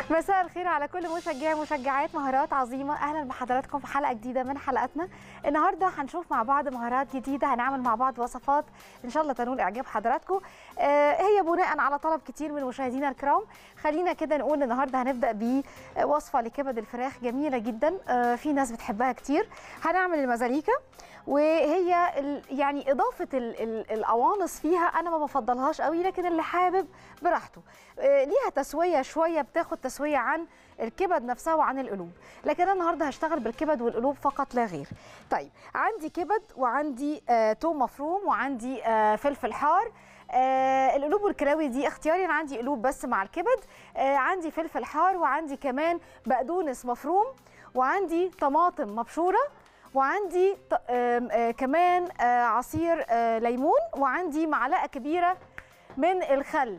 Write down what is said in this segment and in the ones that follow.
مساء الخير على كل مشجعي ومشجعات مهارات عظيمه اهلا بحضراتكم في حلقه جديده من حلقاتنا النهارده هنشوف مع بعض مهارات جديده هنعمل مع بعض وصفات ان شاء الله تنول اعجاب حضراتكم آه هي بناء على طلب كتير من مشاهدينا الكرام خلينا كده نقول النهارده هنبدا بوصفه لكبد الفراخ جميله جدا آه في ناس بتحبها كتير هنعمل المزاليكا وهي ال- يعني اضافه ال- ال- القوانص فيها انا ما بفضلهاش قوي لكن اللي حابب براحته آه، ليها تسويه شويه بتاخد تسويه عن الكبد نفسها وعن القلوب لكن انا النهارده هشتغل بالكبد والقلوب فقط لا غير طيب عندي كبد وعندي آه توم مفروم وعندي آه فلفل حار آه القلوب والكلاوي دي اختياري انا عندي قلوب بس مع الكبد آه عندي فلفل حار وعندي كمان بقدونس مفروم وعندي طماطم مبشوره وعندي ط- آم، آه كمان آه عصير آه ليمون وعندي معلقه كبيره من الخل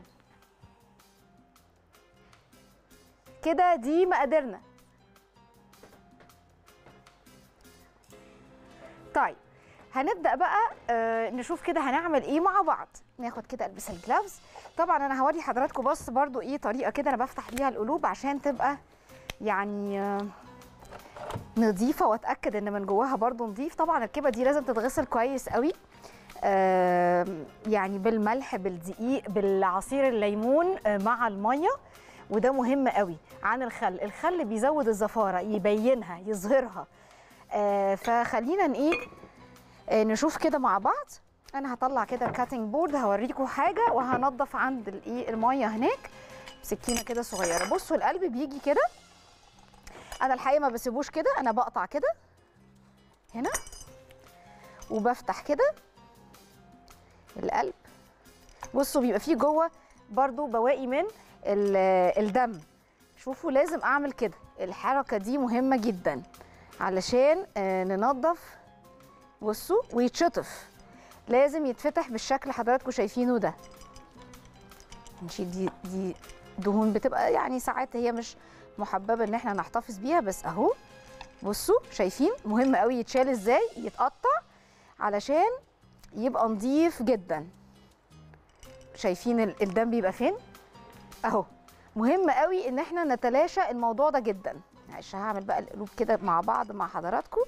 كده دي مقاديرنا طيب هنبدا بقى آه نشوف كده هنعمل ايه مع بعض ناخد كده البس الجلافز طبعا انا هوري حضراتكم بس برضو ايه طريقه كده انا بفتح بيها القلوب عشان تبقى يعني آه نظيفه واتاكد ان من جواها برضو نظيف طبعا الكبد دي لازم تتغسل كويس قوي آم، يعني بالملح بالدقيق بالعصير الليمون آه، مع الميه وده مهم قوي عن الخل الخل بيزود الزفاره يبينها يظهرها آه، فخلينا ن- ايه آه، نشوف كده مع بعض انا هطلع كده الكاتنج بورد هوريكم حاجه وهنضف عند الايه الميه هناك سكينه كده صغيره بصوا القلب بيجي كده انا الحقيقه ما بسيبوش كده انا بقطع كده هنا وبفتح كده القلب بصوا بيبقى فيه جوه برضو بواقي من ال- الدم شوفوا لازم اعمل كده الحركه دي مهمه جدا علشان آه، ننظف بصوا ويتشطف لازم يتفتح بالشكل اللي حضراتكم شايفينه ده نشيل دي دي دهون بتبقى يعني ساعات هي مش محببه ان احنا نحتفظ بيها بس اهو بصوا شايفين مهم قوي يتشال ازاي يتقطع علشان يبقى نظيف جدا شايفين ال- الدم بيبقى فين اهو مهم قوي ان احنا نتلاشى الموضوع ده جدا معلش هعمل بقى القلوب كده مع بعض مع حضراتكم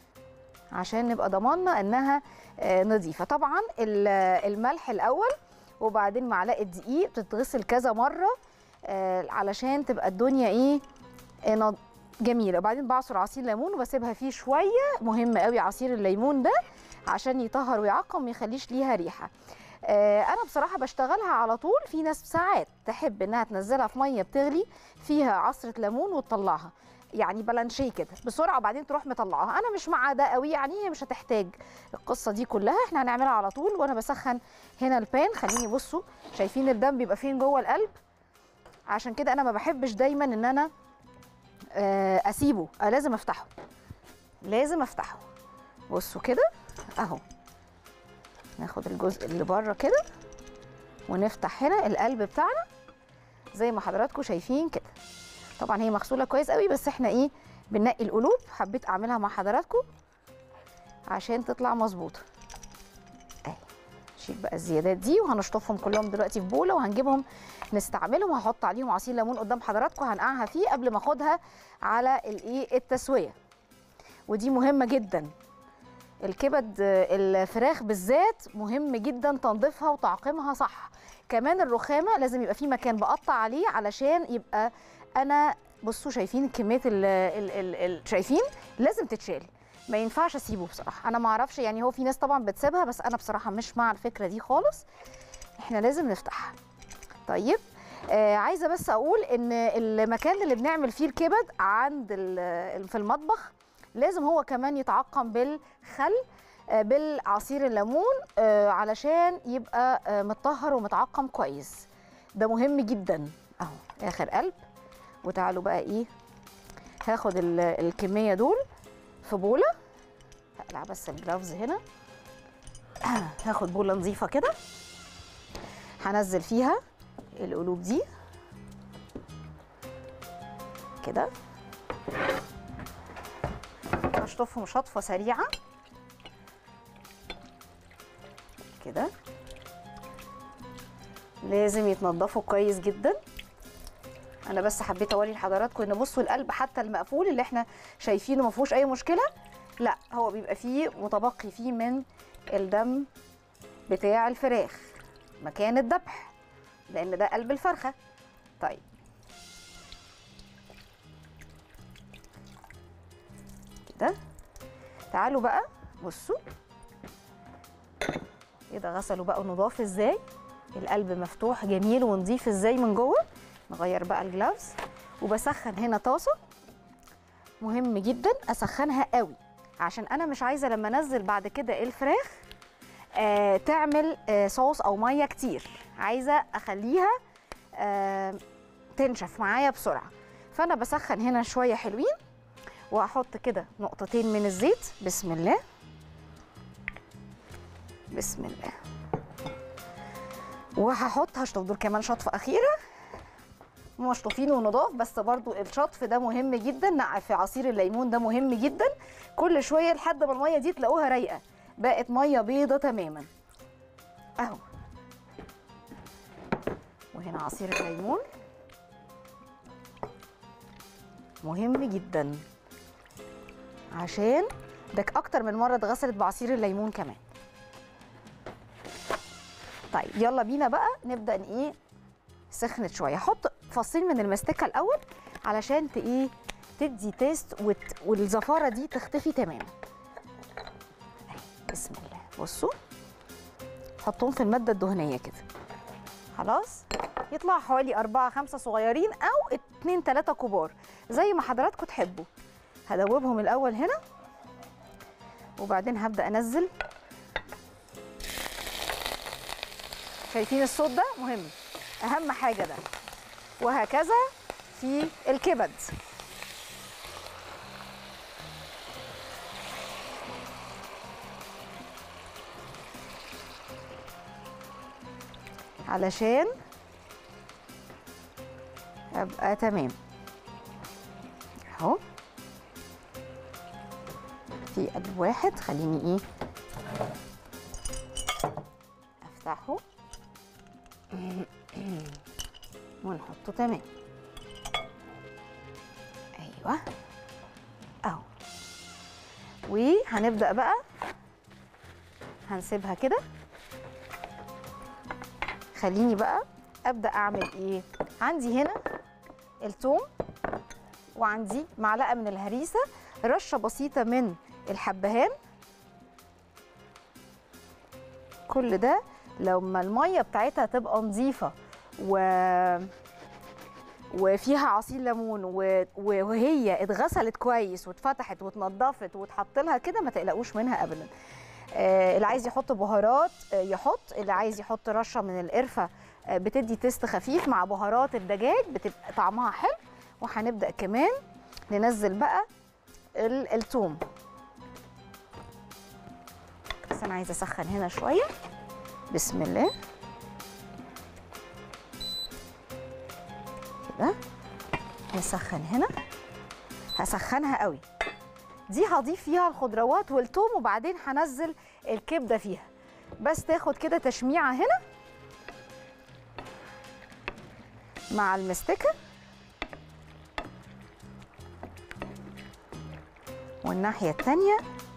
عشان نبقى ضمننا انها آه، نظيفه طبعا ال- الملح الاول وبعدين معلقه دقيق بتتغسل كذا مره آه، علشان تبقى الدنيا ايه آه، نض- جميله وبعدين بعصر عصير ليمون وبسيبها فيه شويه مهم قوي عصير الليمون ده عشان يطهر ويعقم ما يخليش ليها ريحه آه، انا بصراحه بشتغلها على طول في ناس ساعات تحب انها تنزلها في ميه بتغلي فيها عصره ليمون وتطلعها يعني بلانشيه كده بسرعه وبعدين تروح مطلعاها انا مش مع ده قوي يعني هي مش هتحتاج القصه دي كلها احنا هنعملها على طول وانا بسخن هنا البان خليني بصوا شايفين الدم بيبقى فين جوه القلب عشان كده انا ما بحبش دايما ان انا آه، اسيبه آه، لازم افتحه لازم افتحه بصوا كده اهو ناخد الجزء اللي بره كده ونفتح هنا القلب بتاعنا زي ما حضراتكم شايفين كده طبعا هي مغسوله كويس قوي بس احنا ايه بننقي القلوب حبيت اعملها مع حضراتكم عشان تطلع مظبوطه اهي نشيل بقى الزيادات دي وهنشطفهم كلهم دلوقتي في بوله وهنجيبهم نستعملهم وهحط عليهم عصير ليمون قدام حضراتكم هنقعها فيه قبل ما اخدها على الايه التسويه ودي مهمه جدا الكبد آه، الفراخ بالذات مهم جدا تنظيفها وتعقيمها صح كمان الرخامه لازم يبقى في مكان بقطع عليه علشان يبقى انا بصوا شايفين كميه ال ال ال ال شايفين لازم تتشال ما ينفعش اسيبه بصراحه انا ما اعرفش يعني هو في ناس طبعا بتسيبها بس انا بصراحه مش مع الفكره دي خالص احنا لازم نفتحها طيب آه عايزه بس اقول ان المكان اللي بنعمل فيه الكبد عند ال- في المطبخ لازم هو كمان يتعقم بالخل آه، بالعصير الليمون آه، علشان يبقى آه، متطهر ومتعقم كويس ده مهم جدا اهو اخر قلب وتعالوا بقى ايه هاخد ال- الكميه دول في بوله هقلع بس الجلافز هنا هاخد بوله نظيفه كده هنزل فيها القلوب دي كده اشطفهم شطفه سريعه كده لازم يتنضفوا كويس جدا انا بس حبيت اوري لحضراتكم ان بصوا القلب حتى المقفول اللي احنا شايفينه ما فيهوش اي مشكله لا هو بيبقى فيه متبقي فيه من الدم بتاع الفراخ مكان الذبح لان ده قلب الفرخه طيب كده تعالوا بقى بصوا ايه ده غسلوا بقى نضاف ازاي القلب مفتوح جميل ونضيف ازاي من جوه نغير بقى الجلافز وبسخن هنا طاسه مهم جدا اسخنها قوي عشان انا مش عايزه لما انزل بعد كده الفراخ آه تعمل آه صوص او ميه كتير عايزه اخليها آه تنشف معايا بسرعه فانا بسخن هنا شويه حلوين وهحط كده نقطتين من الزيت بسم الله بسم الله وهحط هشطف دول كمان شطفه اخيره مشطوفين ونضاف بس برضو الشطف ده مهم جدا نع- في عصير الليمون ده مهم جدا كل شويه لحد ما الميه دي تلاقوها رايقه بقت ميه بيضه تماما اهو وهنا عصير الليمون مهم جدا عشان ده اكتر من مره اتغسلت بعصير الليمون كمان طيب يلا بينا بقى نبدا ن- ايه سخنت شويه احط فصين من المستكه الاول علشان ت ايه تدي تيست وت... والزفاره دي تختفي تماما بسم الله بصوا حطهم في الماده الدهنيه كده خلاص يطلع حوالي أربعة خمسة صغيرين أو اتنين تلاتة كبار زي ما حضراتكم تحبوا هدوبهم الأول هنا وبعدين هبدأ أنزل شايفين الصوت ده مهم أهم حاجة ده وهكذا في الكبد علشان ابقى تمام اهو في قلب واحد خليني ايه افتحه ونحطه تمام ايوه اهو وهنبدا بقى هنسيبها كده خليني بقى ابدا اعمل ايه عندي هنا الثوم وعندي معلقه من الهريسه رشه بسيطه من الحبهان كل ده لما الميه بتاعتها تبقى نظيفه و وفيها عصير ليمون و... وهي اتغسلت كويس واتفتحت واتنضفت واتحط لها كده ما تقلقوش منها ابدا آه اللي عايز يحط بهارات آه يحط اللي عايز يحط رشه من القرفه آه بتدي تيست خفيف مع بهارات الدجاج بتبقى طعمها حلو وهنبدا كمان ننزل بقى ال- الثوم بس انا عايزه اسخن هنا شويه بسم الله كده نسخن هنا هسخنها قوي دي هضيف فيها الخضروات والثوم وبعدين هنزل الكبده فيها بس تاخد كده تشميعه هنا مع المستكه والناحيه التانيه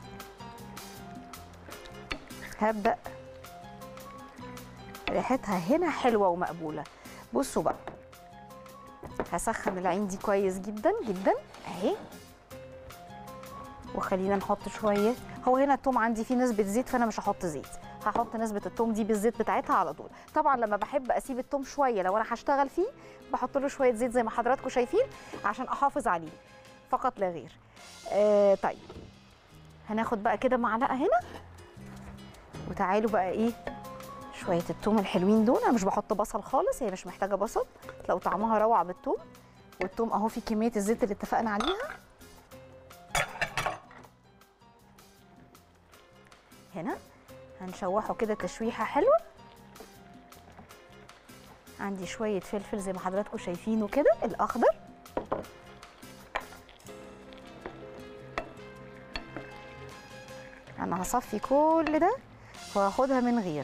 هبدا ريحتها هنا حلوه ومقبوله بصوا بقى هسخن العين دي كويس جدا جدا اهي وخلينا نحط شويه هو هنا التوم عندي فيه نسبه زيت فانا مش هحط زيت هحط نسبه التوم دي بالزيت بتاعتها على طول طبعا لما بحب اسيب التوم شويه لو انا هشتغل فيه بحط له شويه زيت زي ما حضراتكم شايفين عشان احافظ عليه فقط لا غير آه طيب هناخد بقى كده معلقه هنا وتعالوا بقى ايه شويه التوم الحلوين دول انا مش بحط بصل خالص هي مش محتاجه بصل لو طعمها روعه بالتوم والتوم اهو في كميه الزيت اللي اتفقنا عليها هنا هنشوحه كده تشويحه حلوه عندي شويه فلفل زي ما حضراتكم شايفينه كده الاخضر انا هصفي كل ده وهاخدها من غير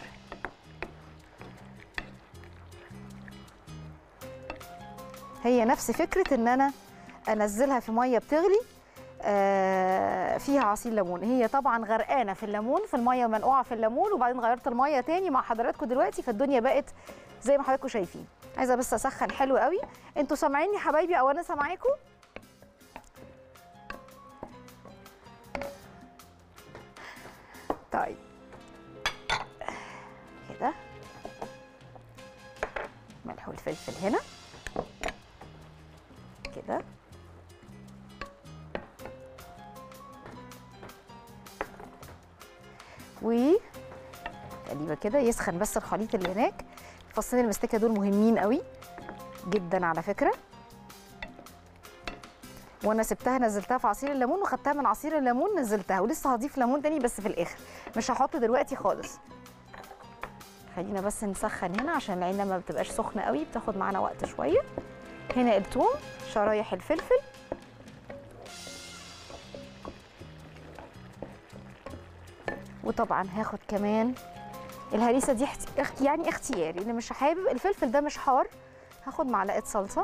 هي نفس فكره ان انا انزلها في ميه بتغلي آه، فيها عصير ليمون هي طبعا غرقانه في الليمون في الميه منقوعه في الليمون وبعدين غيرت الميه تاني مع حضراتكم دلوقتي فالدنيا بقت زي ما حضراتكم شايفين عايزه بس اسخن حلو قوي انتوا سامعيني حبايبي او انا سامعاكم طيب كده ملح والفلفل هنا كده و تقريبا كده يسخن بس الخليط اللي هناك فصين المستكه دول مهمين قوي جدا على فكره وانا سبتها نزلتها في عصير الليمون وخدتها من عصير الليمون نزلتها ولسه هضيف ليمون تاني بس في الاخر مش هحط دلوقتي خالص خلينا بس نسخن هنا عشان العين ما بتبقاش سخنه قوي بتاخد معانا وقت شويه هنا الثوم شرايح الفلفل وطبعا هاخد كمان الهريسه دي احت- اخت- يعني اختياري اللي مش حابب الفلفل ده مش حار هاخد معلقه صلصه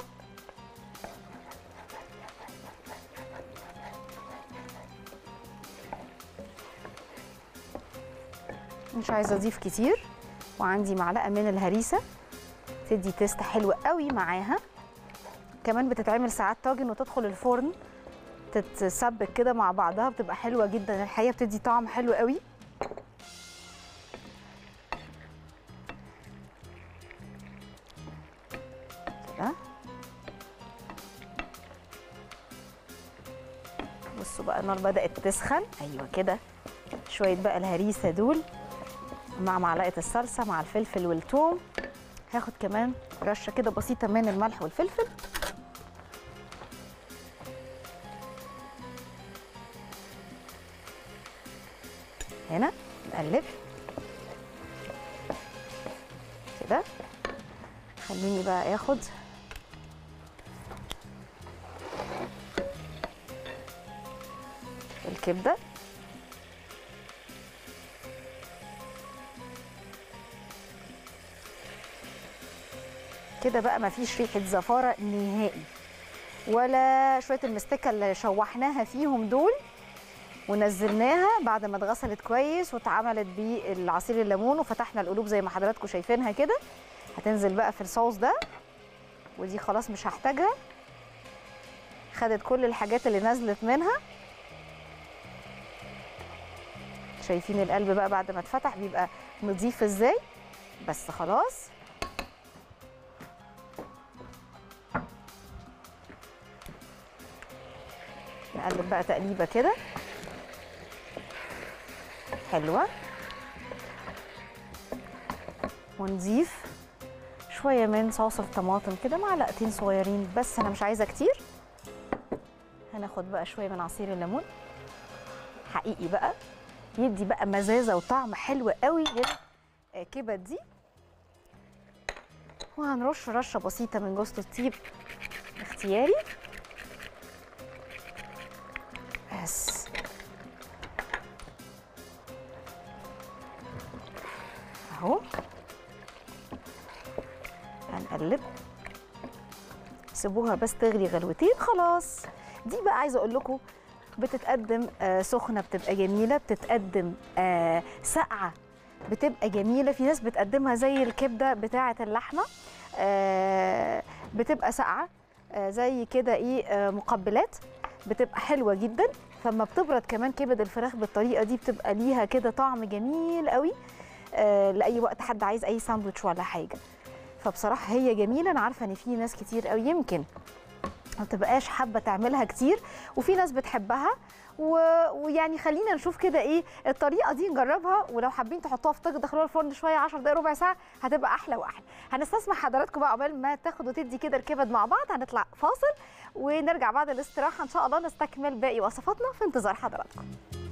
مش عايزه اضيف كتير وعندي معلقه من الهريسه تدي تيست حلو قوي معاها كمان بتتعمل ساعات طاجن وتدخل الفرن تتسبك كده مع بعضها بتبقى حلوه جدا الحقيقه بتدي طعم حلو قوي كده بصوا بقى النار بدأت تسخن ايوه كده شويه بقى الهريسه دول مع معلقه الصلصه مع الفلفل والثوم هاخد كمان رشه كده بسيطه من الملح والفلفل هنا نقلب كده خليني بقى اخد الكبده كده بقى مفيش ريحه زفاره نهائي ولا شويه المستكه اللي شوحناها فيهم دول ونزلناها بعد ما اتغسلت كويس واتعملت بالعصير الليمون وفتحنا القلوب زي ما حضراتكم شايفينها كده هتنزل بقى في الصوص ده ودي خلاص مش هحتاجها خدت كل الحاجات اللي نزلت منها شايفين القلب بقى بعد ما اتفتح بيبقى نضيف ازاي بس خلاص نقلب بقى تقليبه كده حلوه ونضيف شويه من صوص الطماطم كده معلقتين صغيرين بس انا مش عايزه كتير هناخد بقى شويه من عصير الليمون حقيقي بقى يدي بقى مزازه وطعم حلو قوي للكبد دي وهنرش رشه بسيطه من جوز الطيب اختياري بس اهو هنقلب سيبوها بس تغلي غلوتين خلاص دي بقى عايزه اقول لكم بتتقدم آه سخنه بتبقى جميله بتتقدم آه ساقعه بتبقى جميله في ناس بتقدمها زي الكبده بتاعه اللحمه آه بتبقى ساقعه آه زي كده ايه آه مقبلات بتبقى حلوه جدا فلما بتبرد كمان كبد الفراخ بالطريقه دي بتبقى ليها كده طعم جميل قوي آه لاي وقت حد عايز اي ساندوتش ولا حاجه فبصراحه هي جميله انا عارفه ان في ناس كتير قوي يمكن ما تبقاش حابه تعملها كتير وفي ناس بتحبها و... ويعني خلينا نشوف كده ايه الطريقه دي نجربها ولو حابين تحطوها في طاجن تدخلوها الفرن شويه 10 دقايق ربع ساعه هتبقى احلى واحلى هنستسمح حضراتكم بقى عقبال ما تاخد وتدي كده الكبد مع بعض هنطلع فاصل ونرجع بعد الاستراحه ان شاء الله نستكمل باقي وصفاتنا في انتظار حضراتكم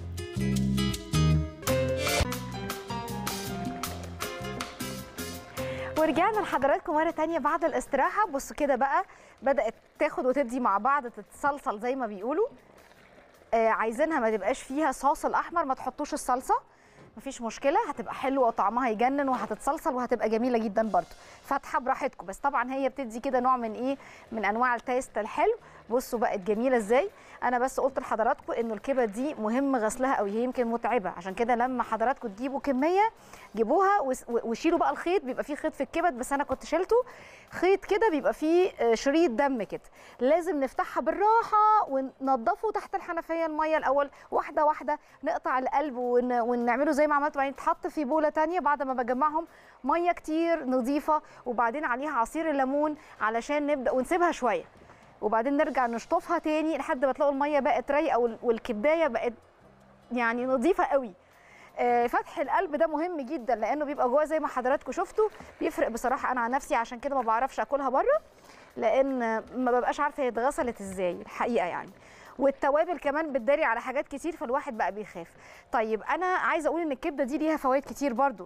ورجعنا لحضراتكم مره تانية بعد الاستراحه بصوا كده بقى بدات تاخد وتدي مع بعض تتصلصل زي ما بيقولوا آه عايزينها ما تبقاش فيها صوص الاحمر ما تحطوش الصلصه مفيش مشكله هتبقى حلوه وطعمها يجنن وهتتصلصل وهتبقى جميله جدا برده فاتحه براحتكم بس طبعا هي بتدي كده نوع من ايه من انواع التيست الحلو بصوا بقت جميله ازاي انا بس قلت لحضراتكم انه الكبد دي مهم غسلها قوي هي يمكن متعبه عشان كده لما حضراتكم تجيبوا كميه جيبوها وس- و- وشيلوا بقى الخيط بيبقى فيه خيط في الكبد بس انا كنت شيلته خيط كده بيبقى فيه آه، شريط دم كده لازم نفتحها بالراحه وننضفه تحت الحنفيه الميه الاول واحده واحده نقطع القلب ون... ونعمله زي ما عملت وبعدين يتحط في بوله تانية بعد ما بجمعهم ميه كتير نظيفه وبعدين عليها عصير الليمون علشان نبدا ونسيبها شويه وبعدين نرجع نشطفها تاني لحد ما تلاقوا الميه بقت رايقه وال- والكبدايه بقت يعني نظيفه قوي آه، فتح القلب ده مهم جدا لانه بيبقى جواه زي ما حضراتكم شفتوا بيفرق بصراحه انا عن نفسي عشان كده ما بعرفش اكلها بره لان ما ببقاش عارفه هي اتغسلت ازاي الحقيقه يعني والتوابل كمان بتداري على حاجات كتير فالواحد بقى بيخاف طيب انا عايزه اقول ان الكبده دي ليها فوائد كتير برضو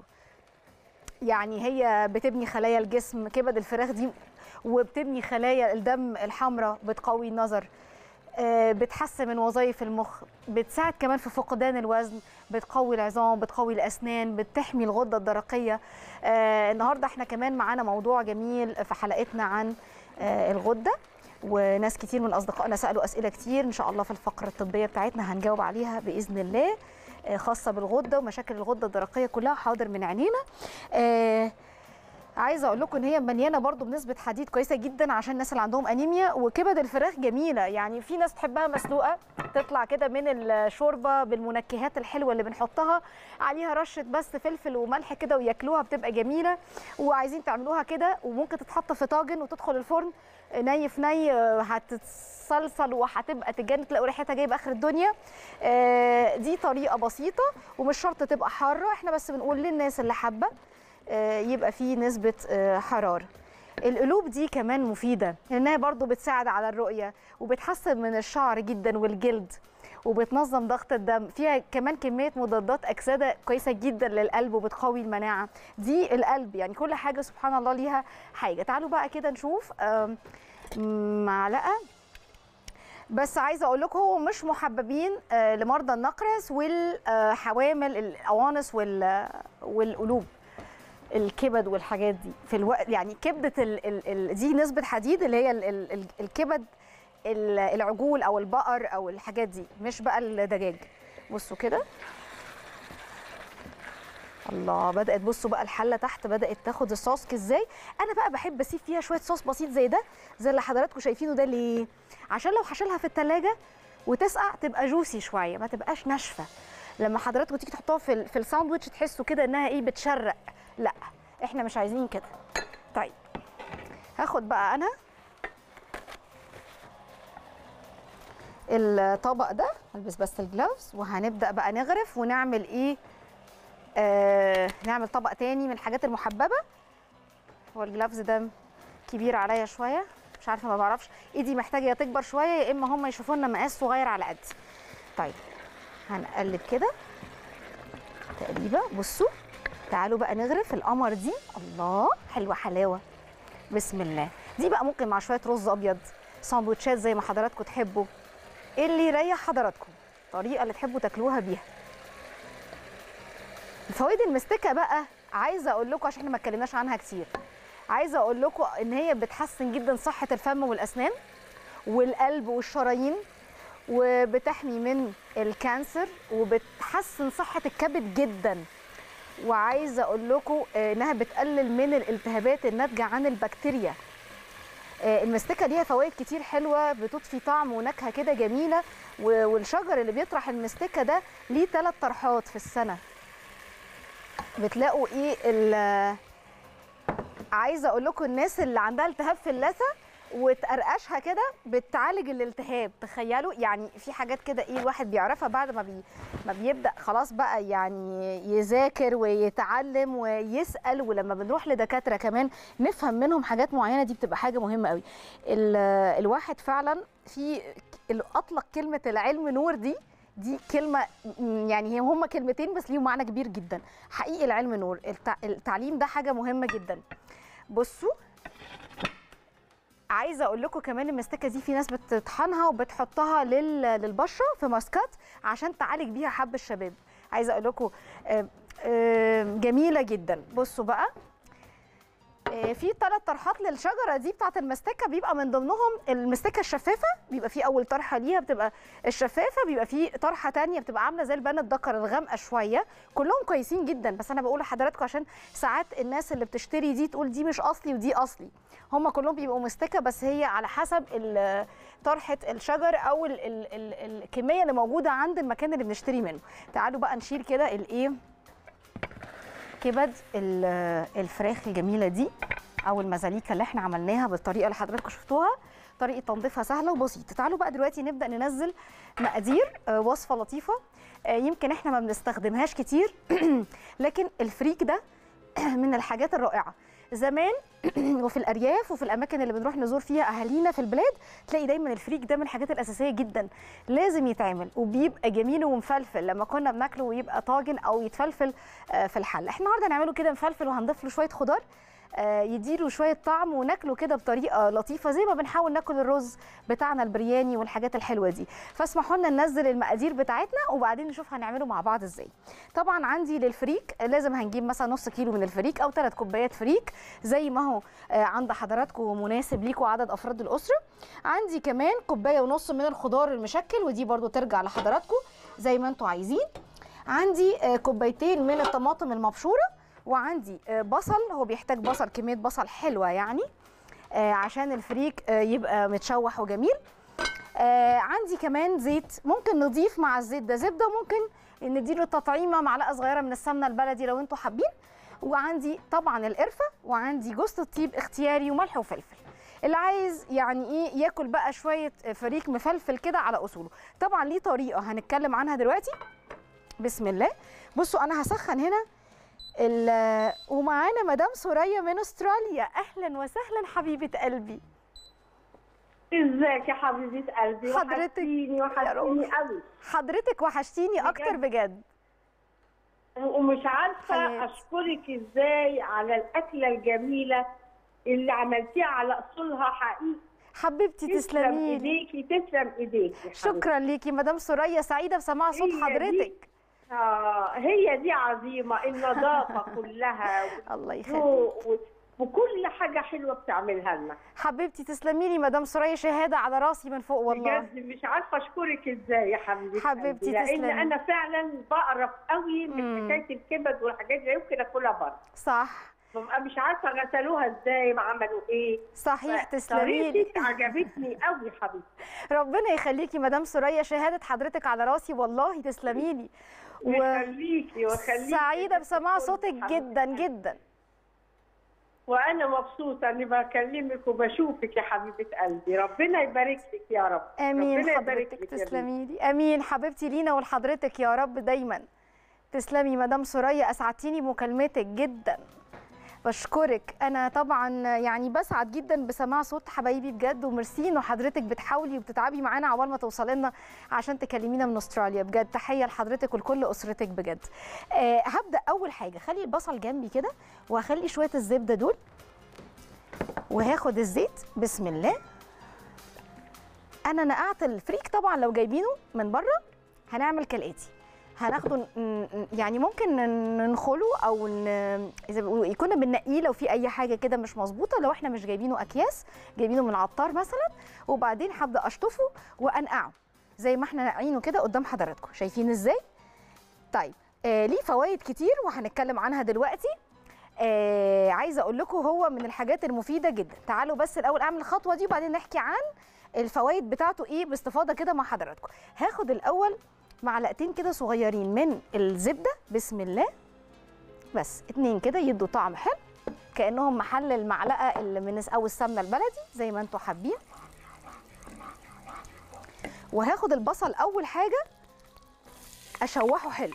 يعني هي بتبني خلايا الجسم كبد الفراخ دي وبتبني خلايا الدم الحمراء بتقوي النظر آه، بتحسن من وظائف المخ بتساعد كمان في فقدان الوزن بتقوي العظام بتقوي الاسنان بتحمي الغده الدرقيه آه، النهارده احنا كمان معانا موضوع جميل في حلقتنا عن آه، الغده وناس كتير من اصدقائنا سالوا اسئله كتير ان شاء الله في الفقره الطبيه بتاعتنا هنجاوب عليها باذن الله آه، خاصه بالغده ومشاكل الغده الدرقيه كلها حاضر من عينينا آه، عايزه اقول لكم ان هي مليانه برضو بنسبه حديد كويسه جدا عشان الناس اللي عندهم انيميا وكبد الفراخ جميله يعني في ناس تحبها مسلوقه تطلع كده من الشوربه بالمنكهات الحلوه اللي بنحطها عليها رشه بس فلفل وملح كده وياكلوها بتبقى جميله وعايزين تعملوها كده وممكن تتحط في طاجن وتدخل الفرن ني في ني آه، هتتصلصل وهتبقى تجن تلاقوا ريحتها جايبه اخر الدنيا آه، دي طريقه بسيطه ومش شرط تبقى حاره احنا بس بنقول للناس اللي حابه آه، يبقى فيه نسبة آه، حرارة القلوب دي كمان مفيدة لأنها برضو بتساعد على الرؤية وبتحسن من الشعر جدا والجلد وبتنظم ضغط الدم فيها كمان كمية مضادات أكسدة كويسة جدا للقلب وبتقوي المناعة دي القلب يعني كل حاجة سبحان الله ليها حاجة تعالوا بقى كده نشوف آم، معلقة بس عايزه اقول لكم هو مش محببين آه، لمرضى النقرس والحوامل القوانص وال- والقلوب الكبد والحاجات دي في الوقت يعني كبده ال ال ال دي نسبه حديد اللي هي ال ال ال الكبد ال- العجول او البقر او الحاجات دي مش بقى الدجاج بصوا كده الله بدات بصوا بقى الحله تحت بدات تاخد الصوص ازاي انا بقى بحب اسيب فيها شويه صوص بسيط زي ده زي اللي حضراتكم شايفينه ده ليه عشان لو هشيلها في التلاجة وتسقع تبقى جوسي شويه ما تبقاش ناشفه لما حضراتكم تيجي تحطوها في ال- في الساندوتش تحسوا كده انها ايه بتشرق لا احنا مش عايزين كده طيب هاخد بقى انا الطبق ده البس بس الجلافز وهنبدا بقى نغرف ونعمل ايه آه نعمل طبق تاني من الحاجات المحببه هو الجلافز ده كبير عليا شويه مش عارفه ما بعرفش ايدي محتاجه يا تكبر شويه يا اما هم يشوفوا لنا مقاس صغير على قدي طيب هنقلب كده تقليبه بصوا تعالوا بقى نغرف القمر دي الله حلوه حلاوه بسم الله دي بقى ممكن مع شويه رز ابيض ساندوتشات زي ما حضراتكم تحبوا ايه اللي يريح حضراتكم الطريقه اللي تحبوا تاكلوها بيها الفوائد المستكه بقى عايزه اقول لكم عشان احنا ما اتكلمناش عنها كتير عايزه اقول لكم ان هي بتحسن جدا صحه الفم والاسنان والقلب والشرايين وبتحمي من الكانسر وبتحسن صحه الكبد جدا وعايزه اقول لكم انها بتقلل من الالتهابات الناتجه عن البكتيريا آه، المستكه ليها فوائد كتير حلوه بتضفي طعم ونكهه كده جميله و- والشجر اللي بيطرح المستكه ده ليه ثلاث طرحات في السنه بتلاقوا ايه ال- عايزه اقول لكم الناس اللي عندها التهاب في اللثه وتقرقشها كده بتعالج الالتهاب تخيلوا يعني في حاجات كده ايه الواحد بيعرفها بعد ما بي ما بيبدا خلاص بقى يعني يذاكر ويتعلم ويسال ولما بنروح لدكاتره كمان نفهم منهم حاجات معينه دي بتبقى حاجه مهمه قوي ال- الواحد فعلا في ال- اطلق كلمه العلم نور دي دي كلمه م- يعني هي هم كلمتين بس ليهم معنى كبير جدا حقيقي العلم نور التع- التعليم ده حاجه مهمه جدا بصوا عايزه اقول لكم كمان المستكه دي في ناس بتطحنها وبتحطها لل... للبشره في ماسكات عشان تعالج بيها حب الشباب عايزه اقول لكم آه، آه، جميله جدا بصوا بقى آه، في ثلاث طرحات للشجره دي بتاعت المستكه بيبقى من ضمنهم المستكه الشفافه بيبقى في اول طرحه ليها بتبقى الشفافه بيبقى في طرحه تانية بتبقى عامله زي البان الدكر الغامقه شويه كلهم كويسين جدا بس انا بقول لحضراتكم عشان ساعات الناس اللي بتشتري دي تقول دي مش اصلي ودي اصلي هم كلهم بيبقوا مستكه بس هي على حسب ال- طرحه الشجر او ال ال ال الكميه اللي موجوده عند المكان اللي بنشتري منه تعالوا بقى نشيل كده الايه كبد ال- الفراخ الجميله دي او المزاليكا اللي احنا عملناها بالطريقه اللي حضراتكم شفتوها طريقه تنظيفها سهله وبسيطه تعالوا بقى دلوقتي نبدا ننزل مقادير آه، وصفه لطيفه آه، يمكن احنا ما بنستخدمهاش كتير لكن الفريك ده من الحاجات الرائعه زمان وفي الارياف وفي الاماكن اللي بنروح نزور فيها اهالينا في البلاد تلاقي دايما الفريك ده من الحاجات الاساسيه جدا لازم يتعمل وبيبقى جميل ومفلفل لما كنا بناكله ويبقى طاجن او يتفلفل آه، في الحل احنا النهارده هنعمله كده مفلفل وهنضيف له شويه خضار آه، يديله شويه طعم وناكله كده بطريقه لطيفه زي ما بنحاول ناكل الرز بتاعنا البرياني والحاجات الحلوه دي فاسمحوا لنا ننزل المقادير بتاعتنا وبعدين نشوف هنعمله مع بعض ازاي طبعا عندي للفريك آه، لازم هنجيب مثلا نص كيلو من الفريك او ثلاث كوبايات فريك زي ما هو آه، عند حضراتكم مناسب ليكوا عدد افراد الاسره عندي كمان كوبايه ونص من الخضار المشكل ودي برضو ترجع لحضراتكم زي ما انتوا عايزين عندي آه، كوبايتين من الطماطم المبشوره وعندي آه، بصل هو بيحتاج بصل كميه بصل حلوه يعني آه، عشان الفريك آه، يبقى متشوح وجميل آه، عندي كمان زيت ممكن نضيف مع الزيت ده زبده وممكن نديله تطعيمه معلقه صغيره من السمنه البلدي لو انتوا حابين وعندي طبعا القرفه وعندي جوز الطيب اختياري وملح وفلفل اللي عايز يعني ايه ياكل بقى شويه فريك مفلفل كده على اصوله طبعا ليه طريقه هنتكلم عنها دلوقتي بسم الله بصوا انا هسخن هنا ال- ومعانا مدام سوريا من استراليا اهلا وسهلا حبيبه قلبي ازيك يا حبيبه قلبي حضرتك وحشتيني يا وحشتيني قوي حضرتك وحشتيني اكتر بجد ومش عارفه حياتي. اشكرك ازاي على الاكله الجميله اللي عملتيها على اصولها حقيقي حبيبتي تسلم تسلمي لي ايديكي تسلم ايديكي يا حبيبتي. شكرا ليكي مدام سوريا سعيده بسماع صوت هي دي. حضرتك اه هي دي عظيمه النظافه كلها الله يخليك والذوق و- وكل حاجه حلوه بتعملها لنا حبيبتي تسلمي لي مدام سوريا شهاده على راسي من فوق والله بجد مش عارفه اشكرك ازاي يا حبيبتي حبيبتي لان تسلمي. انا فعلا بقرف قوي من مم. حكايه الكبد والحاجات دي يمكن اكلها بره صح ببقى مش عارفه غسلوها ازاي وعملوا ايه صحيح تسلمي لي طريقتك عجبتني قوي حبيبتي ربنا يخليكي مدام سوريا شهاده حضرتك على راسي والله تسلمي لي ويخليكي ويخليكي سعيده بسماع صوتك حبيبتي. جدا جدا وانا مبسوطه اني بكلمك وبشوفك يا حبيبه قلبي ربنا يبارك لك يا رب امين ربنا يبارك حضرتك لك يا بنتي. تسلمي لي امين حبيبتي لينا ولحضرتك يا رب دايما تسلمي مدام سوريا اسعدتيني بمكالمتك جدا بشكرك انا طبعا يعني بسعد جدا بسماع صوت حبايبي بجد وميرسي انه حضرتك بتحاولي وبتتعبي معانا عقبال ما توصلي لنا عشان تكلمينا من استراليا بجد تحيه لحضرتك ولكل اسرتك بجد أه هبدا اول حاجه خلي البصل جنبي كده وهخلي شويه الزبده دول وهاخد الزيت بسم الله انا نقعت الفريك طبعا لو جايبينه من بره هنعمل كالاتي هناخده ن- ن- يعني ممكن ن- ننخله او ن... اذا بيقولوا إيه، كنا بننقيه لو في اي حاجه كده مش مظبوطه لو احنا مش جايبينه اكياس جايبينه من العطار مثلا وبعدين هبدا اشطفه وانقعه زي ما احنا ناقعينه كده قدام حضراتكم شايفين ازاي طيب آه ليه فوائد كتير وهنتكلم عنها دلوقتي آه عايزه اقول لكم هو من الحاجات المفيده جدا تعالوا بس الاول اعمل الخطوه دي وبعدين نحكي عن الفوائد بتاعته ايه باستفاضه كده مع حضراتكم هاخد الاول معلقتين كده صغيرين من الزبده بسم الله بس اتنين كده يدوا طعم حلو كانهم محل المعلقه اللي من او السمنه البلدي زي ما انتوا حابين وهاخد البصل اول حاجه اشوحه حلو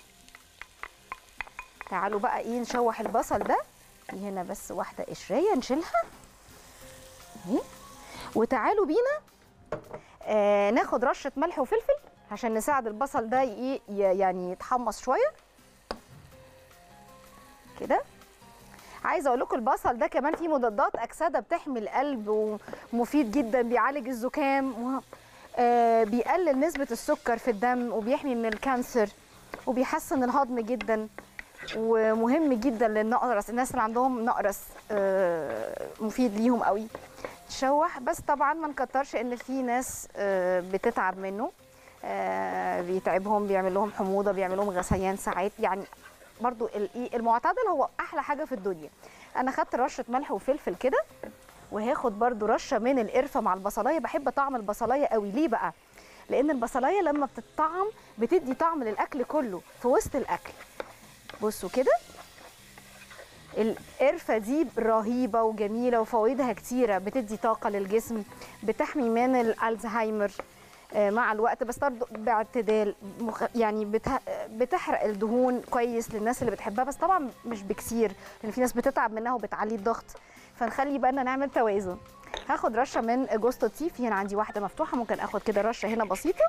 تعالوا بقى ايه نشوح البصل ده في هنا بس واحده قشريه نشيلها اهي وتعالوا بينا آه ناخد رشه ملح وفلفل عشان نساعد البصل ده ايه ي- يعني يتحمص شويه كده عايزه اقول لكم البصل ده كمان فيه مضادات اكسده بتحمي القلب ومفيد جدا بيعالج الزكام و... آه بيقلل نسبه السكر في الدم وبيحمي من الكانسر وبيحسن الهضم جدا ومهم جدا للنقرس الناس اللي عندهم نقرس آه، مفيد ليهم قوي تشوح بس طبعا ما نكترش ان في ناس آه، بتتعب منه آه، بيتعبهم بيعمل لهم حموضه بيعمل لهم غثيان ساعات يعني برضو ال- المعتدل هو احلى حاجه في الدنيا انا خدت رشه ملح وفلفل كده وهاخد برضو رشه من القرفه مع البصلايه بحب طعم البصلايه قوي ليه بقى لان البصلايه لما بتطعم بتدي طعم للاكل كله في وسط الاكل بصوا كده القرفة دي رهيبة وجميلة وفوائدها كتيرة بتدي طاقة للجسم بتحمي من الألزهايمر آه، مع الوقت بس برضه باعتدال مخ... يعني بته... بتحرق الدهون كويس للناس اللي بتحبها بس طبعا مش بكثير لان في ناس بتتعب منها وبتعلي الضغط فنخلي بالنا نعمل توازن هاخد رشه من جوز الطيف هنا عندي واحده مفتوحه ممكن اخد كده رشه هنا بسيطه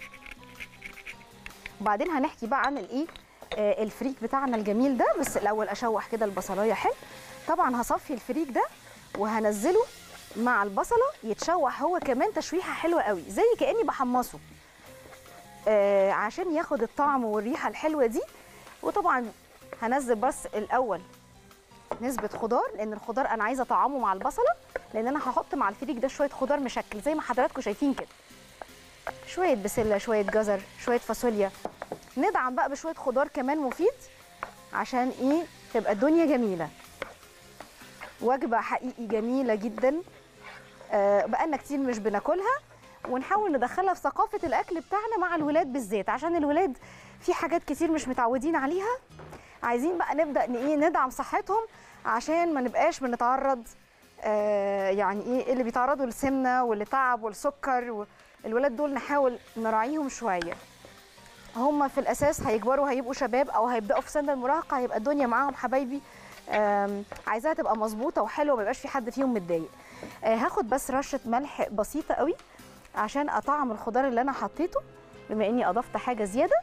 وبعدين هنحكي بقى عن الايه آه، الفريك بتاعنا الجميل ده بس الاول اشوح كده البصلايه حلو طبعا هصفي الفريك ده وهنزله مع البصله يتشوح هو كمان تشويحه حلوه قوي زي كاني بحمصه آه عشان ياخد الطعم والريحه الحلوه دي وطبعا هنزل بس الاول نسبه خضار لان الخضار انا عايزه اطعمه مع البصله لان انا هحط مع الفريك ده شويه خضار مشكل زي ما حضراتكم شايفين كده شويه بسله شويه جزر شويه فاصوليا ندعم بقى بشويه خضار كمان مفيد عشان ايه تبقى الدنيا جميله وجبه حقيقي جميله جدا آه بقالنا كتير مش بناكلها ونحاول ندخلها في ثقافه الاكل بتاعنا مع الولاد بالذات عشان الولاد في حاجات كتير مش متعودين عليها عايزين بقى نبدا ن- ايه ندعم صحتهم عشان ما نبقاش بنتعرض آه يعني ايه اللي بيتعرضوا للسمنه واللي تعب والسكر الولاد دول نحاول نراعيهم شويه هم في الاساس هيكبروا هيبقوا شباب او هيبداوا في سن المراهقه هيبقى الدنيا معاهم حبايبي آم، عايزاها تبقى مظبوطه وحلوه ما يبقاش في حد فيهم متضايق آه، هاخد بس رشه ملح بسيطه قوي عشان اطعم الخضار اللي انا حطيته بما اني اضفت حاجه زياده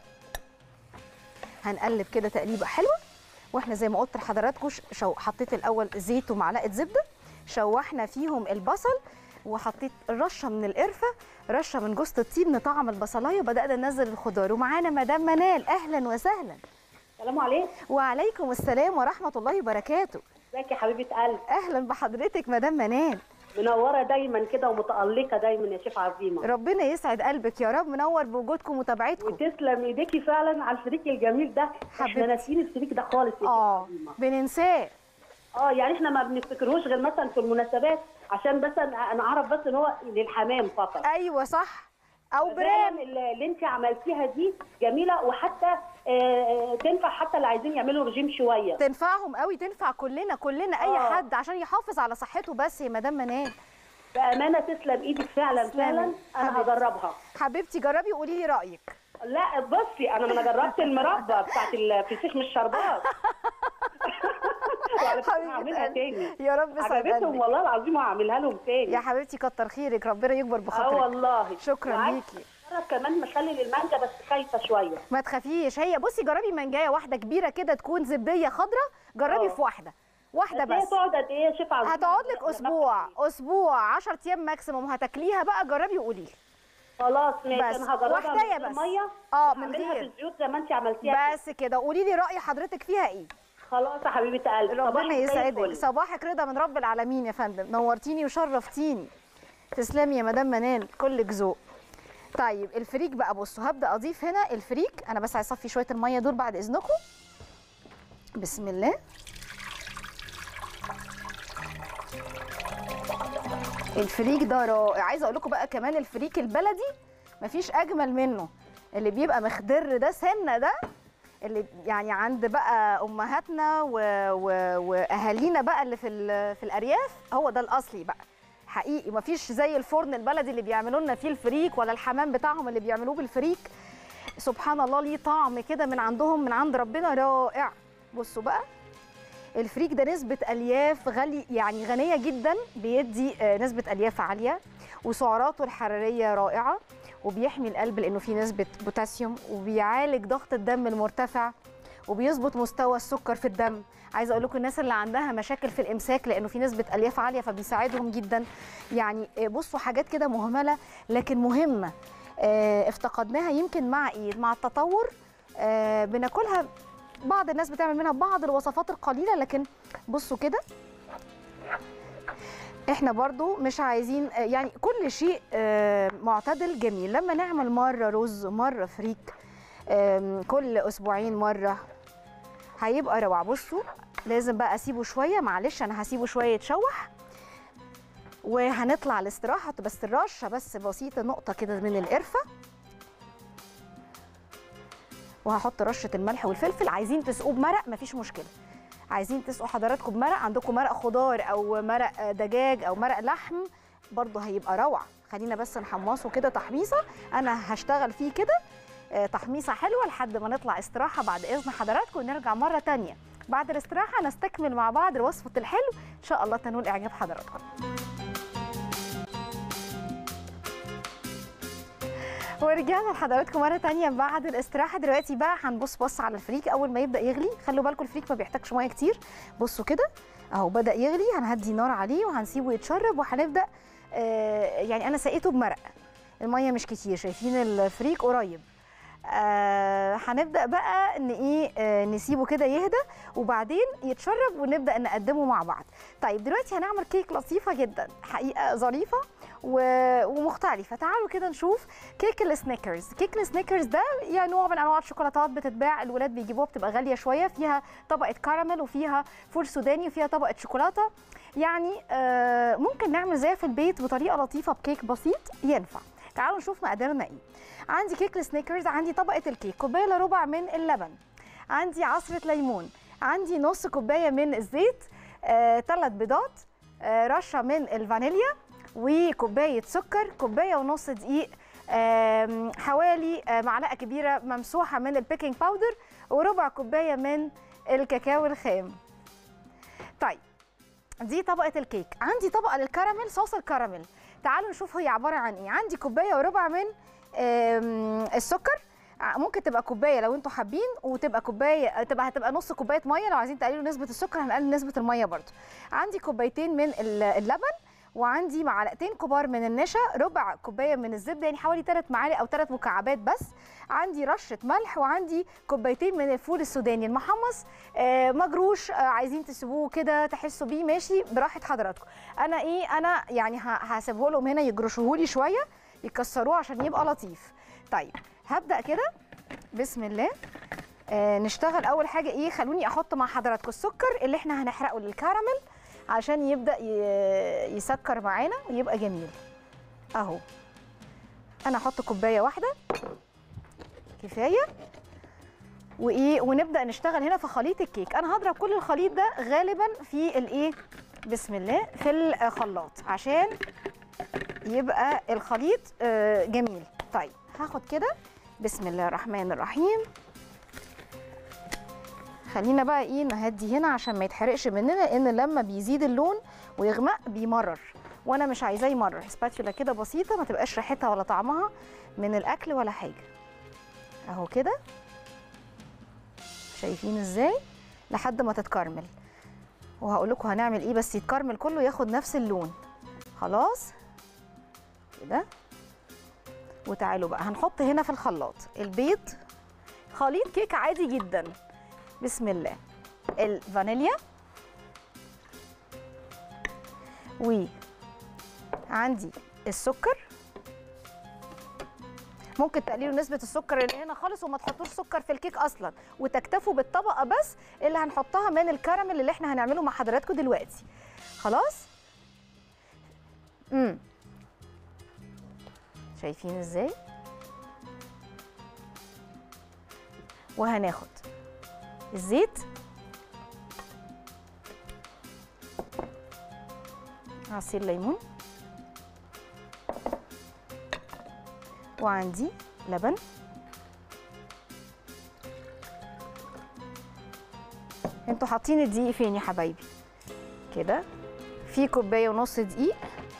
هنقلب كده تقليبه حلوه واحنا زي ما قلت لحضراتكم ش- شو حطيت الاول زيت ومعلقه زبده شوحنا فيهم البصل وحطيت رشه من القرفه رشه من جوز الطيب نطعم البصلايه وبدانا ننزل الخضار ومعانا مدام منال اهلا وسهلا السلام عليكم وعليكم السلام ورحمه الله وبركاته ازيك يا حبيبه قلب اهلا بحضرتك مدام منال منوره دايما كده ومتالقه دايما يا شيف عظيمه ربنا يسعد قلبك يا رب منور بوجودكم ومتابعتكم وتسلم ايديكي فعلا على الفريك الجميل ده حبيبتي. احنا ناسيين الفريك ده خالص يا شيف اه عظيمه بننساه اه يعني احنا ما بنفتكرهوش غير مثلا في المناسبات عشان بس انا أنا اعرف بس ان هو للحمام فقط ايوه صح او برام برام اللي اللي انت عملتيها دي جميله وحتى آه، تنفع حتى اللي عايزين يعملوا رجيم شويه تنفعهم قوي تنفع كلنا كلنا اي آه. حد عشان يحافظ على صحته بس يا مدام منال بامانه تسلم ايدك فعلا تسلمي. فعلا انا حبيبتي. هجربها حبيبتي جربي وقولي لي رايك لا بصي انا ما انا جربت المربى بتاعت الفسيخ من الشربات وعلى فكرة هعملها قلبي. تاني يا رب يسعد عجبتهم قلبك والله العظيم وهعملها لهم تاني يا حبيبتي كتر خيرك ربنا يكبر اه بخاطرك والله شكرا وعايزة ليكي أجرب كمان مخلل المانجا بس خايفه شويه ما تخافيش هي بصي جربي منجايه واحده كبيره كده تكون زبديه خضراء جربي آه. في واحده واحده بس هي بس تقعد قد ايه يا شيف عظيم هتقعد لك اسبوع اسبوع 10 ايام ماكسيموم هتاكليها بقى جربي وقولي لي خلاص ماشي بس. انا هجربها واحدة من غير بس. ميه اه من أعملها غير في الزيوت زي ما انت عملتيها بس كده قولي لي راي حضرتك فيها ايه خلاص يا حبيبه قلبي صباحك ربنا زي يسعدك الفل. صباحك رضا من رب العالمين يا فندم نورتيني وشرفتيني تسلمي يا مدام منال كلك ذوق طيب الفريك بقى بصوا هبدا اضيف هنا الفريك انا بس عايز اصفي شويه الميه دول بعد اذنكم بسم الله الفريك ده رائع عايزه اقول لكم بقى كمان الفريك البلدي مفيش اجمل منه اللي بيبقى مخضر ده سنه ده اللي يعني عند بقى امهاتنا و... و... واهالينا بقى اللي في ال... في الارياف هو ده الاصلي بقى حقيقي مفيش زي الفرن البلدي اللي بيعملوا لنا فيه الفريك ولا الحمام بتاعهم اللي بيعملوه بالفريك سبحان الله ليه طعم كده من عندهم من عند ربنا رائع بصوا بقى الفريك ده نسبة ألياف غالي يعني غنية جدا بيدي آه، نسبة ألياف عالية وسعراته الحرارية رائعة وبيحمي القلب لأنه فيه نسبة بوتاسيوم وبيعالج ضغط الدم المرتفع وبيظبط مستوى السكر في الدم عايزه اقول لكم الناس اللي عندها مشاكل في الامساك لانه في نسبه الياف عاليه فبيساعدهم جدا يعني آه، بصوا حاجات كده مهمله لكن مهمه آه، افتقدناها يمكن مع ايه مع التطور آه بناكلها بعض الناس بتعمل منها بعض الوصفات القليله لكن بصوا كده احنا برضو مش عايزين آه، يعني كل شيء آه، معتدل جميل لما نعمل مره رز مره فريك آم، كل اسبوعين مره هيبقى روعه بصوا لازم بقى اسيبه شويه معلش انا هسيبه شويه يتشوح وهنطلع الاستراحه بس الرشه بس بسيطه نقطه كده من القرفه وهحط رشه الملح والفلفل عايزين تسقوه بمرق مفيش مشكله عايزين تسقوا حضراتكم بمرق عندكم مرق خضار او مرق دجاج او مرق لحم برضه هيبقى روعه خلينا بس نحمصه كده تحميصه انا هشتغل فيه كده آه، تحميصه حلوه لحد ما نطلع استراحه بعد اذن حضراتكم ونرجع مره تانية بعد الاستراحه نستكمل مع بعض وصفه الحلو ان شاء الله تنول اعجاب حضراتكم ورجعنا لحضراتكم مره تانية بعد الاستراحه دلوقتي بقى هنبص بص على الفريك اول ما يبدا يغلي خلوا بالكم الفريك ما بيحتاجش ميه كتير بصوا كده اهو بدا يغلي هنهدي نار عليه وهنسيبه يتشرب وهنبدا آه يعني انا سقيته بمرق الميه مش كتير شايفين الفريك قريب آه هنبدا بقى ان ايه آه نسيبه كده يهدى وبعدين يتشرب ونبدا نقدمه مع بعض طيب دلوقتي هنعمل كيك لطيفه جدا حقيقه ظريفه و- ومختلفه تعالوا كده نشوف كيك السنيكرز كيك السنيكرز ده يعني نوع من انواع الشوكولاتات بتتباع الولاد بيجيبوها بتبقى غاليه شويه فيها طبقه كراميل وفيها فول سوداني وفيها طبقه شوكولاته يعني آه ممكن نعمل زيها في البيت بطريقه لطيفه بكيك بسيط ينفع تعالوا نشوف مقاديرنا ايه عندي كيك السنيكرز عندي طبقه الكيك كوبايه الا ربع من اللبن عندي عصره ليمون عندي نص كوبايه من الزيت ثلاث بيضات آه رشه من الفانيليا وكوبايه سكر كوبايه ونص دقيق آم، حوالي آه، معلقه كبيره ممسوحه من البيكنج باودر وربع كوبايه من الكاكاو الخام طيب دي طبقه الكيك عندي طبقه للكراميل صوص الكراميل تعالوا نشوف هي عباره عن ايه عندي كوبايه وربع من آم، السكر ع- ممكن تبقى كوبايه لو انتوا حابين وتبقى كوبايه تبقى هتبقى نص كوبايه ميه لو عايزين تقللوا نسبه السكر هنقلل نسبه الميه برضو عندي كوبايتين من ال- اللبن وعندي معلقتين كبار من النشا ربع كوبايه من الزبده يعني حوالي 3 معالق او 3 مكعبات بس عندي رشه ملح وعندي كوبايتين من الفول السوداني المحمص آه، مجروش آه، عايزين تسيبوه كده تحسوا بيه ماشي براحه حضراتكم انا ايه انا يعني ه- هسيبه لهم هنا يجرشوه لي شويه يكسروه عشان يبقى لطيف طيب هبدا كده بسم الله آه نشتغل اول حاجه ايه خلوني احط مع حضراتكم السكر اللي احنا هنحرقه للكراميل عشان يبدا ي- يسكر معانا ويبقى جميل اهو انا احط كوبايه واحده كفايه وايه ونبدا نشتغل هنا في خليط الكيك انا هضرب كل الخليط ده غالبا في الايه بسم الله في الخلاط عشان يبقى الخليط آه، جميل طيب هاخد كده بسم الله الرحمن الرحيم خلينا بقى ايه نهدي هنا عشان ما يتحرقش مننا لان لما بيزيد اللون ويغمق بيمرر وانا مش عايزاه يمرر سباتولا كده بسيطه ما تبقاش ريحتها ولا طعمها من الاكل ولا حاجه اهو كده شايفين ازاي لحد ما تتكرمل وهقول لكم هنعمل ايه بس يتكرمل كله ياخد نفس اللون خلاص كده وتعالوا بقى هنحط هنا في الخلاط البيض خليط كيك عادي جدا بسم الله الفانيليا وعندي السكر ممكن تقللوا نسبة السكر اللي هنا خالص وما تحطوش سكر في الكيك أصلا وتكتفوا بالطبقة بس اللي هنحطها من الكراميل اللي احنا هنعمله مع حضراتكم دلوقتي خلاص؟ امم شايفين ازاي؟ وهناخد الزيت عصير ليمون وعندي لبن انتوا حاطين الدقيق فين يا حبايبي كده في كوبايه ونص دقيق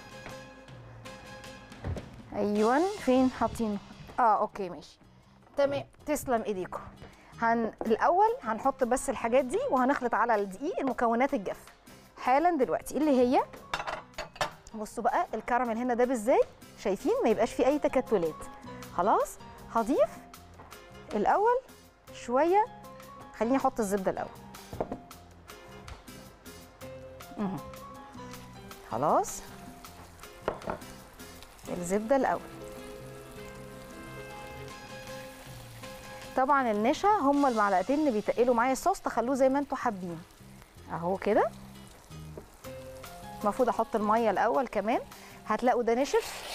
ايوه فين حاطينه اه اوكي ماشي تمام تسلم ايديكم هن الاول هنحط بس الحاجات دي وهنخلط على الدقيق المكونات الجافه حالا دلوقتي اللي هي بصوا بقى الكراميل هنا ده ازاي شايفين ما يبقاش فيه اي تكتلات خلاص هضيف الاول شويه خليني احط الزبده الاول مهم. خلاص الزبده الاول طبعا النشا هم المعلقتين اللي بيتقلوا معايا الصوص تخلوه زي ما انتوا حابين اهو كده المفروض احط الميه الاول كمان هتلاقوا ده نشف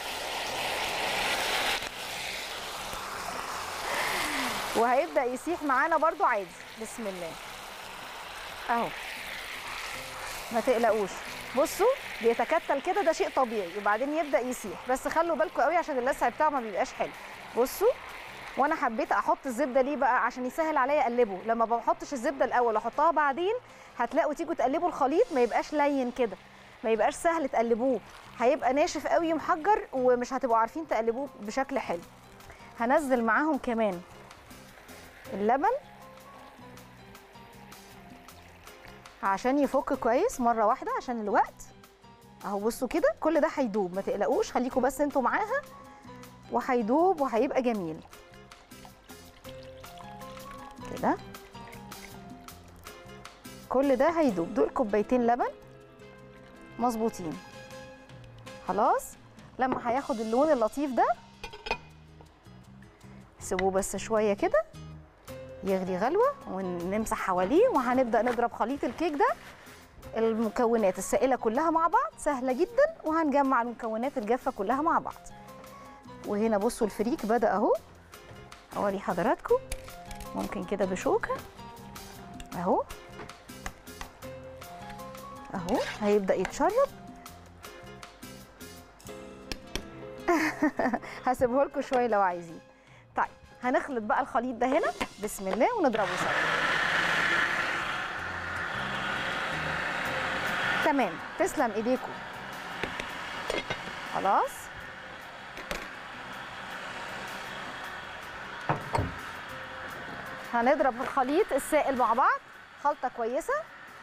وهيبدا يسيح معانا برضو عادي بسم الله اهو ما تقلقوش بصوا بيتكتل كده ده شيء طبيعي وبعدين يبدا يسيح بس خلوا بالكم قوي عشان اللسع بتاعه ما بيبقاش حلو بصوا وانا حبيت احط الزبده ليه بقى عشان يسهل عليا اقلبه لما ما بحطش الزبده الاول احطها بعدين هتلاقوا تيجوا تقلبوا الخليط ما يبقاش لين كده ما يبقاش سهل تقلبوه هيبقى ناشف قوي محجر ومش هتبقوا عارفين تقلبوه بشكل حلو هنزل معاهم كمان اللبن عشان يفك كويس مره واحده عشان الوقت اهو بصوا كده كل ده هيدوب ما تقلقوش خليكم بس انتوا معاها وهيدوب وهيبقى جميل كده كل ده هيدوب دول كوبايتين لبن مظبوطين خلاص لما هياخد اللون اللطيف ده سيبوه بس شويه كده يغلي غلوه ونمسح حواليه وهنبدا نضرب خليط الكيك ده المكونات السائله كلها مع بعض سهله جدا وهنجمع المكونات الجافه كلها مع بعض وهنا بصوا الفريك بدا اهو اوري حضراتكم ممكن كده بشوكه اهو اهو هيبدا يتشرب هسيبه لكم شويه لو عايزين طيب هنخلط بقى الخليط ده هنا بسم الله ونضربه سوا تمام تسلم ايديكم خلاص هنضرب الخليط السائل مع بعض خلطه كويسه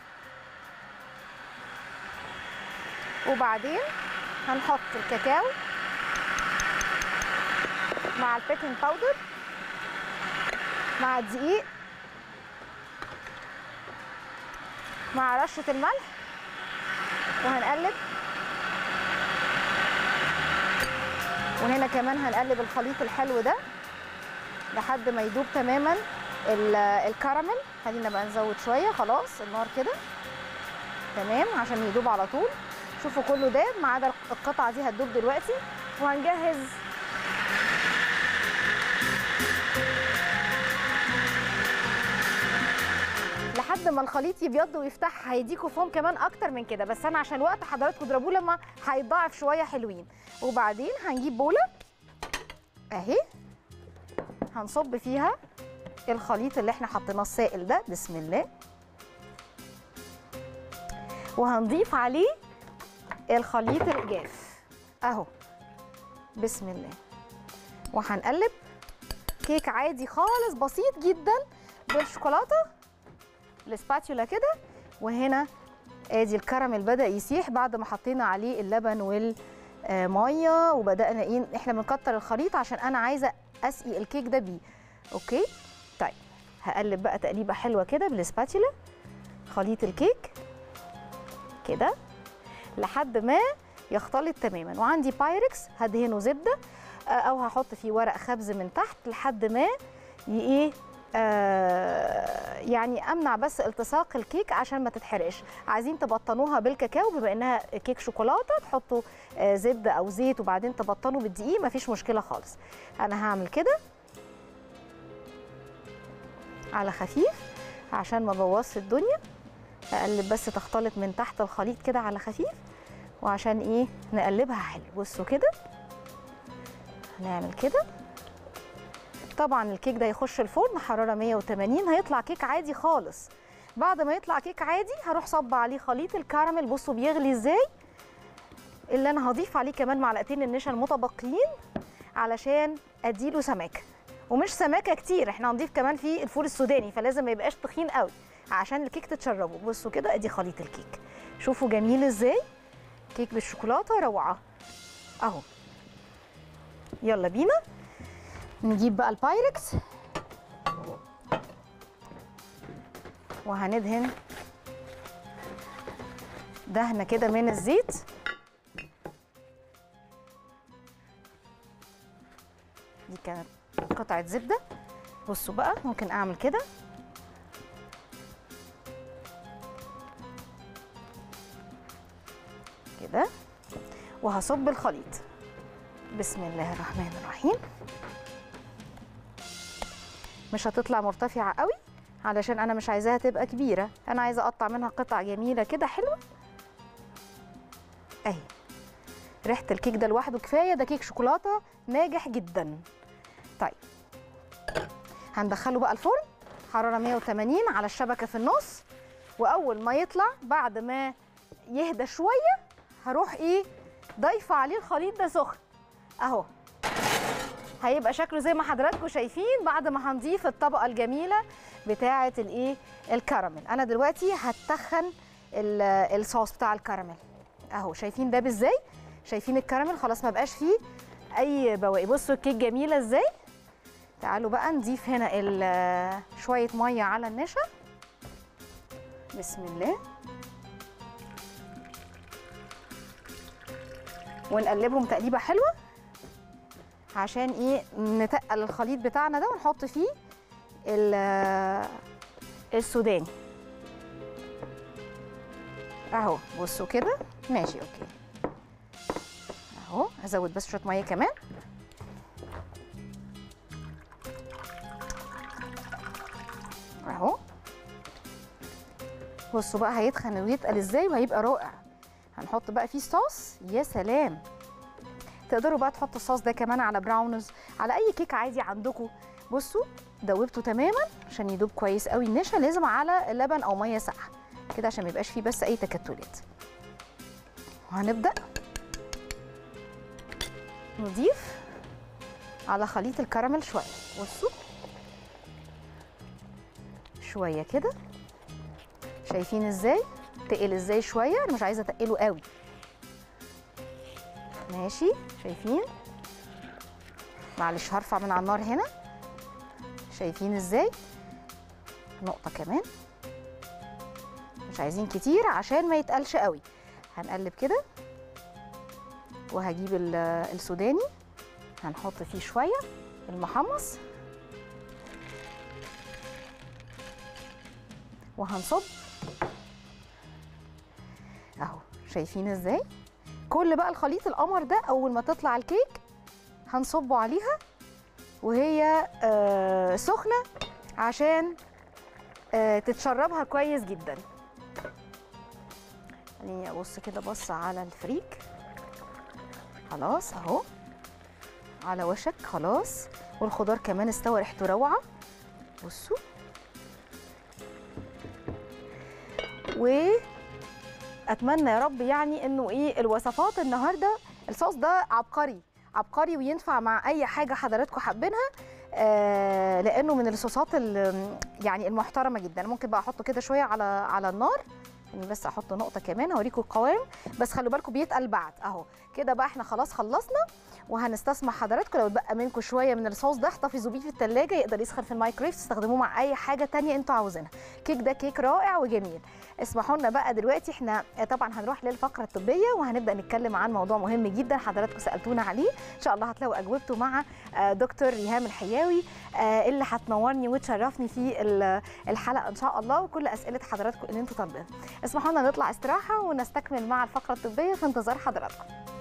وبعدين هنحط الكاكاو مع البيكنج باودر مع الدقيق مع رشة الملح وهنقلب وهنا كمان هنقلب الخليط الحلو ده لحد ما يدوب تماما ال- الكراميل خلينا بقى نزود شوية خلاص النار كده تمام عشان يدوب على طول شوفوا كله داب ما عدا القطعة دي هتدوب دلوقتي وهنجهز لحد ما الخليط يبيض ويفتح هيديكوا فوم كمان اكتر من كده بس انا عشان الوقت حضراتكم اضربوه لما هيتضاعف شويه حلوين وبعدين هنجيب بوله اهي هنصب فيها الخليط اللي احنا حطيناه السائل ده بسم الله وهنضيف عليه الخليط الجاف اهو بسم الله وهنقلب كيك عادي خالص بسيط جدا بالشوكولاته الاسباتيولا كده وهنا ادي الكراميل بدا يسيح بعد ما حطينا عليه اللبن والميه وبدانا ايه احنا بنكتر الخليط عشان انا عايزه اسقي الكيك ده بيه اوكي طيب هقلب بقى تقليبه حلوه كده بالاسباتيولا خليط الكيك كده لحد ما يختلط تماما وعندي بايركس هدهنه زبده آه، او هحط فيه ورق خبز من تحت لحد ما ي- ايه آه يعني امنع بس التصاق الكيك عشان ما تتحرقش عايزين تبطنوها بالكاكاو بما انها كيك شوكولاته تحطوا آه زبده او زيت وبعدين تبطنوا بالدقيق مفيش مشكله خالص انا هعمل كده على خفيف عشان ما بوظش الدنيا اقلب بس تختلط من تحت الخليط كده على خفيف وعشان ايه نقلبها حلو بصوا كده هنعمل كده طبعا الكيك ده يخش الفرن حراره 180 هيطلع كيك عادي خالص بعد ما يطلع كيك عادي هروح صب عليه خليط الكراميل بصوا بيغلي ازاي اللي انا هضيف عليه كمان معلقتين النشا المتبقيين علشان اديله سماكه ومش سماكه كتير احنا هنضيف كمان فيه الفول السوداني فلازم ما يبقاش تخين قوي عشان الكيك تتشربه بصوا كده ادي خليط الكيك شوفوا جميل ازاي كيك بالشوكولاته روعه اهو يلا بينا نجيب بقى البايركس وهندهن دهنه كده من الزيت دي كانت قطعه زبده بصوا بقى ممكن اعمل كده كده وهصب الخليط بسم الله الرحمن الرحيم مش هتطلع مرتفعه قوي علشان انا مش عايزاها تبقى كبيره انا عايزه اقطع منها قطع جميله كده حلوه اهي ريحه الكيك ده لوحده كفايه ده كيك شوكولاته ناجح جدا طيب هندخله بقى الفرن حراره 180 على الشبكه في النص واول ما يطلع بعد ما يهدى شويه هروح ايه ضايفه عليه الخليط ده سخن اهو هيبقى شكله زي ما حضراتكم شايفين بعد ما هنضيف الطبقه الجميله بتاعه الايه الكراميل انا دلوقتي هتخن ال- الصوص بتاع الكراميل اهو شايفين ده ازاي شايفين الكراميل خلاص ما بقاش فيه اي بواقي بصوا الكيك جميله ازاي تعالوا بقى نضيف هنا ال- شويه ميه على النشا بسم الله ونقلبهم تقليبه حلوه عشان ايه نتقل الخليط بتاعنا ده ونحط فيه ال- السوداني اهو بصوا كده ماشي اوكي اهو هزود بس شويه ميه كمان اهو بصوا بقى هيتخن ويتقل ازاي وهيبقى رائع هنحط بقى فيه صوص يا سلام تقدروا بقى تحطوا الصوص ده كمان على براونز على اي كيك عادي عندكم بصوا دوبته تماما عشان يدوب كويس قوي النشا لازم على لبن او ميه ساقعه كده عشان ما يبقاش فيه بس اي تكتلات وهنبدا نضيف على خليط الكراميل شويه بصوا شويه كده شايفين ازاي تقل ازاي شويه انا مش عايزه اتقله قوي ماشي شايفين معلش هرفع من على النار هنا شايفين ازاي نقطه كمان مش عايزين كتير عشان ما يتقلش قوي هنقلب كده وهجيب ال- السوداني هنحط فيه شويه المحمص وهنصب اهو شايفين ازاي كل بقى الخليط القمر ده اول ما تطلع الكيك هنصبه عليها وهي آه سخنه عشان آه تتشربها كويس جدا خليني ابص كده بص على الفريك خلاص اهو على وشك خلاص والخضار كمان استوى ريحته روعه بصوا واتمنى يا رب يعني انه ايه الوصفات النهارده الصوص ده عبقري عبقري وينفع مع اي حاجه حضراتكم حابينها آه لانه من الصوصات ال- يعني المحترمه جدا ممكن بقى احطه كده شويه على على النار يعني بس احط نقطه كمان هوريكم القوام بس خلوا بالكم بيتقل بعد اهو كده بقى احنا خلاص خلصنا وهنستسمح حضراتكم لو اتبقى منكم شويه من الصوص ده احتفظوا بيه في الثلاجه يقدر يسخن في الميكرويف تستخدموه مع اي حاجه تانية انتوا عاوزينها كيك ده كيك رائع وجميل اسمحوا لنا بقى دلوقتي احنا طبعا هنروح للفقره الطبيه وهنبدا نتكلم عن موضوع مهم جدا حضراتكم سالتونا عليه ان شاء الله هتلاقوا اجوبته مع آه، دكتور ريهام الحياوي آه، اللي هتنورني وتشرفني في ال- الحلقه ان شاء الله وكل اسئله حضراتكم اللي انتوا طالبينها اسمحوا لنا نطلع استراحه ونستكمل مع الفقره الطبيه في انتظار حضراتكم